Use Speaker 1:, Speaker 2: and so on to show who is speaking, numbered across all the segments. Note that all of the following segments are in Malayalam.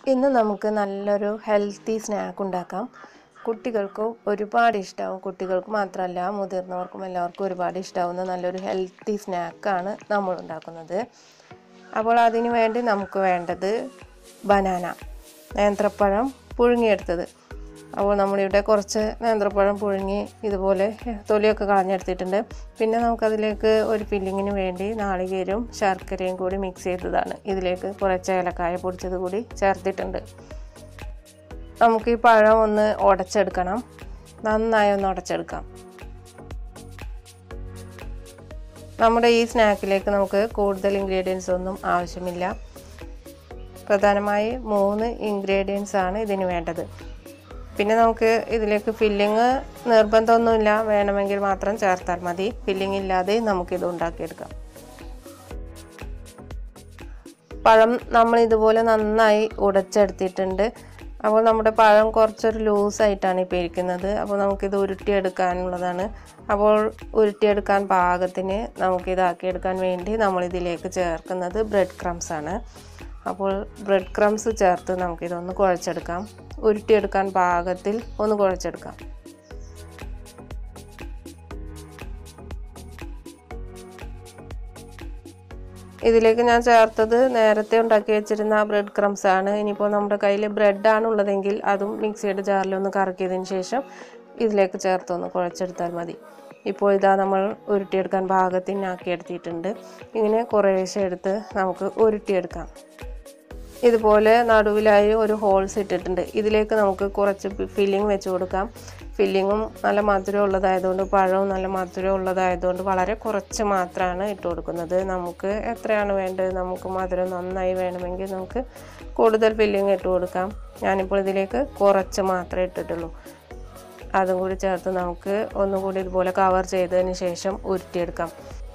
Speaker 1: ഇന്ന് നമുക്ക് നല്ലൊരു ഹെൽത്തി സ്നാക്ക് ഉണ്ടാക്കാം കുട്ടികൾക്ക് ഒരുപാട് ഇഷ്ടമാവും കുട്ടികൾക്ക് മാത്രമല്ല മുതിർന്നവർക്കും എല്ലാവർക്കും ഒരുപാട് ഇഷ്ടമാവുന്ന നല്ലൊരു ഹെൽത്തി സ്നാക്കാണ് നമ്മൾ ഉണ്ടാക്കുന്നത് അപ്പോൾ അതിന് വേണ്ടി നമുക്ക് വേണ്ടത് ബനാന നേന്ത്രപ്പഴം പുഴുങ്ങിയെടുത്തത് അപ്പോൾ നമ്മളിവിടെ കുറച്ച് നേന്ത്രപ്പഴം പുഴുങ്ങി ഇതുപോലെ തൊലിയൊക്കെ കളഞ്ഞെടുത്തിട്ടുണ്ട് പിന്നെ നമുക്കതിലേക്ക് ഒരു ഫില്ലിങ്ങിന് വേണ്ടി നാളികേരവും ശർക്കരയും കൂടി മിക്സ് ചെയ്തതാണ് ഇതിലേക്ക് കുറച്ച് ഏലക്കായ പൊടിച്ചത് കൂടി ചേർത്തിട്ടുണ്ട് നമുക്ക് ഈ പഴം ഒന്ന് ഉടച്ചെടുക്കണം നന്നായി ഒന്ന് ഉടച്ചെടുക്കാം നമ്മുടെ ഈ സ്നാക്കിലേക്ക് നമുക്ക് കൂടുതൽ ഇൻഗ്രീഡിയൻസ് ഒന്നും ആവശ്യമില്ല പ്രധാനമായി മൂന്ന് ഇൻഗ്രീഡിയൻസ് ആണ് ഇതിന് വേണ്ടത് പിന്നെ നമുക്ക് ഇതിലേക്ക് ഫില്ലിങ് നിർബന്ധമൊന്നുമില്ല വേണമെങ്കിൽ മാത്രം ചേർത്താൽ മതി ഫില്ലിംഗ് ഇല്ലാതെ നമുക്കിത് ഉണ്ടാക്കിയെടുക്കാം പഴം നമ്മൾ ഇതുപോലെ നന്നായി ഉടച്ചെടുത്തിട്ടുണ്ട് അപ്പോൾ നമ്മുടെ പഴം കുറച്ചൊരു ലൂസായിട്ടാണ് ഇപ്പോൾ ഇരിക്കുന്നത് അപ്പോൾ നമുക്കിത് ഉരുട്ടിയെടുക്കാനുള്ളതാണ് അപ്പോൾ ഉരുട്ടിയെടുക്കാൻ പാകത്തിന് നമുക്കിതാക്കിയെടുക്കാൻ വേണ്ടി നമ്മളിതിലേക്ക് ചേർക്കുന്നത് ബ്രെഡ് ക്രംസ് ആണ് അപ്പോൾ ബ്രെഡ് ക്രംസ് ചേർത്ത് നമുക്കിതൊന്ന് കുഴച്ചെടുക്കാം ഉരുട്ടിയെടുക്കാൻ പാകത്തിൽ ഒന്ന് കുഴച്ചെടുക്കാം ഇതിലേക്ക് ഞാൻ ചേർത്തത് നേരത്തെ ഉണ്ടാക്കി വെച്ചിരുന്ന ബ്രെഡ് ക്രംസ് ആണ് ഇനിയിപ്പോൾ നമ്മുടെ കയ്യിൽ ബ്രെഡാണ് ഉള്ളതെങ്കിൽ അതും മിക്സിയുടെ ജാറിലൊന്ന് കറക്കിയതിന് ശേഷം ഇതിലേക്ക് ചേർത്തൊന്ന് കുഴച്ചെടുത്താൽ മതി ഇപ്പോൾ ഇതാ നമ്മൾ ഉരുട്ടിയെടുക്കാൻ പാകത്തിനാക്കി എടുത്തിട്ടുണ്ട് ഇങ്ങനെ കുറേശ്ശെ എടുത്ത് നമുക്ക് ഉരുട്ടിയെടുക്കാം ഇതുപോലെ നടുവിലായി ഒരു ഹോൾസ് ഇട്ടിട്ടുണ്ട് ഇതിലേക്ക് നമുക്ക് കുറച്ച് ഫില്ലിംഗ് വെച്ച് കൊടുക്കാം ഫില്ലിങ്ങും നല്ല മധുരം ഉള്ളതായതുകൊണ്ട് പഴവും നല്ല മധുരം ഉള്ളതായതുകൊണ്ട് വളരെ കുറച്ച് മാത്രമാണ് ഇട്ട് കൊടുക്കുന്നത് നമുക്ക് എത്രയാണ് വേണ്ടത് നമുക്ക് മധുരം നന്നായി വേണമെങ്കിൽ നമുക്ക് കൂടുതൽ ഫില്ലിങ് ഇട്ട് കൊടുക്കാം ഞാനിപ്പോൾ ഇതിലേക്ക് കുറച്ച് മാത്രമേ ഇട്ടിട്ടുള്ളൂ അതും കൂടി ചേർത്ത് നമുക്ക് ഒന്നുകൂടി ഇതുപോലെ കവർ ചെയ്തതിന് ശേഷം ഉരുട്ടിയെടുക്കാം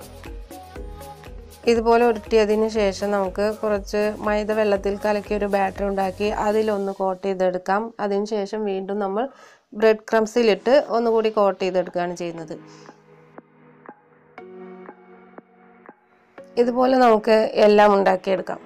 Speaker 1: ഇതുപോലെ ഉരുട്ടിയതിന് ശേഷം നമുക്ക് കുറച്ച് മൈദ വെള്ളത്തിൽ കലക്കി ഒരു ബാറ്റർ ഉണ്ടാക്കി അതിലൊന്ന് കോട്ട് ചെയ്തെടുക്കാം അതിന് ശേഷം വീണ്ടും നമ്മൾ ബ്രെഡ് ക്രംസിലിട്ട് ഒന്നുകൂടി കോട്ട് ചെയ്തെടുക്കുകയാണ് ചെയ്യുന്നത് ഇതുപോലെ നമുക്ക് എല്ലാം ഉണ്ടാക്കിയെടുക്കാം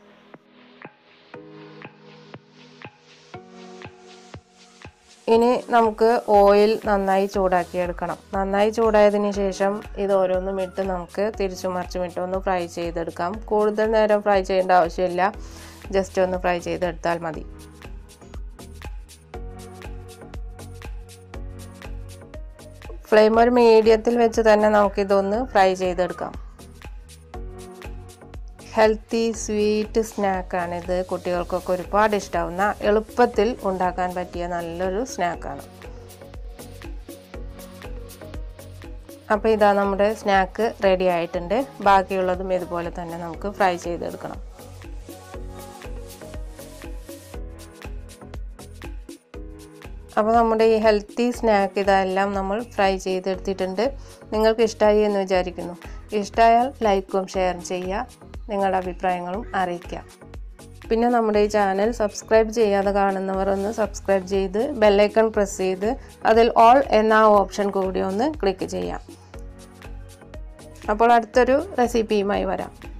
Speaker 1: ഇനി നമുക്ക് ഓയിൽ നന്നായി ചൂടാക്കിയെടുക്കണം നന്നായി ചൂടായതിന് ശേഷം ഇത് ഓരോന്നും ഇട്ട് നമുക്ക് തിരിച്ചു മറിച്ചും ഇട്ട് ഒന്ന് ഫ്രൈ ചെയ്തെടുക്കാം കൂടുതൽ നേരം ഫ്രൈ ചെയ്യേണ്ട ആവശ്യമില്ല ജസ്റ്റ് ഒന്ന് ഫ്രൈ ചെയ്തെടുത്താൽ മതി ഫ്ലെയിം ഒരു മീഡിയത്തിൽ വെച്ച് തന്നെ നമുക്കിതൊന്ന് ഫ്രൈ ചെയ്തെടുക്കാം ഹെൽത്തി സ്വീറ്റ് സ്നാക്കാണിത് കുട്ടികൾക്കൊക്കെ ഒരുപാട് ഇഷ്ടാവുന്ന എളുപ്പത്തിൽ ഉണ്ടാക്കാൻ പറ്റിയ നല്ലൊരു സ്നാക്കാണ് അപ്പോൾ ഇതാ നമ്മുടെ സ്നാക്ക് റെഡി ആയിട്ടുണ്ട് ബാക്കിയുള്ളതും ഇതുപോലെ തന്നെ നമുക്ക് ഫ്രൈ ചെയ്തെടുക്കണം അപ്പോൾ നമ്മുടെ ഈ ഹെൽത്തി സ്നാക്ക് ഇതെല്ലാം നമ്മൾ ഫ്രൈ ചെയ്തെടുത്തിട്ടുണ്ട് നിങ്ങൾക്ക് ഇഷ്ടമായി എന്ന് വിചാരിക്കുന്നു ഇഷ്ടമായാൽ ലൈക്കും ഷെയറും ചെയ്യുക നിങ്ങളുടെ അഭിപ്രായങ്ങളും അറിയിക്കാം പിന്നെ നമ്മുടെ ഈ ചാനൽ സബ്സ്ക്രൈബ് ചെയ്യാതെ കാണുന്നവർ ഒന്ന് സബ്സ്ക്രൈബ് ചെയ്ത് ബെല്ലൈക്കൺ പ്രസ് ചെയ്ത് അതിൽ ഓൾ എന്ന ഓപ്ഷൻ കൂടി ഒന്ന് ക്ലിക്ക് ചെയ്യാം അപ്പോൾ അടുത്തൊരു റെസിപ്പിയുമായി വരാം